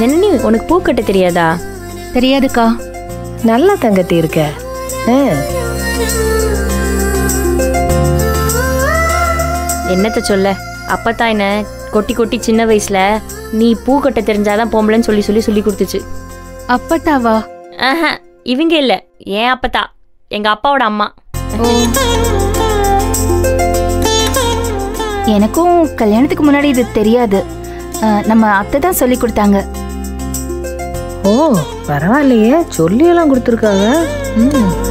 ஜனனி உனக்கு பூ கட்ட தெரியாதா தெரியாதுக்கா நல்லா தங்கத்தி இருக்க ஆ, என்னத்த சொல்ல அப்பத்தான் என்ன கொட்டி கொட்டி சின்ன வயசுல நீ பூ கட்ட தெரிஞ்சாதான் பொம்பளைன்னு சொல்லி சொல்லி சொல்லி கொடுத்துச்சு அப்பத்தாவா ஆஹா இவங்க இல்ல ஏன் அப்பத்தா எங்க அப்பாவோட அம்மா எனக்கும் கல்யாணத்துக்கு முன்னாடி இது தெரியாது அஹ், நம்ம அத்தை தான் சொல்லி கொடுத்தாங்க ஓ பரவாயில்லையே சொல்லியெல்லாம் கொடுத்துருக்காங்க ம்